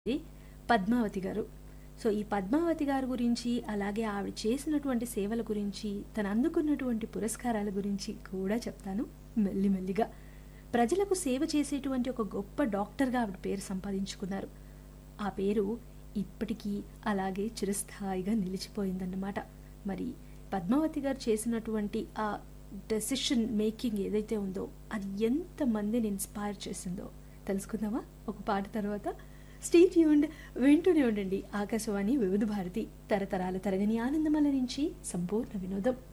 ఇది పద్మావతి గారు సో ఈ పద్మావతి గారి గురించి అలాగే ఆవిడ చేసినటువంటి సేవల గురించి తను అందుకున్నటువంటి పురస్కారాల గురించి కూడా చెప్తాను మెల్లిమెల్లిగా ప్రజలకు సేవ చేసేటువంటి ఒక గొప్ప డాక్టర్గా ఆవిడ పేరు సంపాదించుకున్నారు ఆ పేరు ఇప్పటికీ అలాగే చిరస్థాయిగా నిలిచిపోయిందన్నమాట మరి పద్మావతి గారు చేసినటువంటి ఆ డెసిషన్ మేకింగ్ ఏదైతే ఉందో అది ఎంతమందిని ఇన్స్పైర్ చేసిందో తెలుసుకుందామా ఒక పాట తర్వాత స్టేట్ యూండ్ వింటూనే ఉండండి ఆకాశవాణి వివిధ భారతి తరతరాల తరగని ఆనందమల నుంచి సంపూర్ణ వినోదం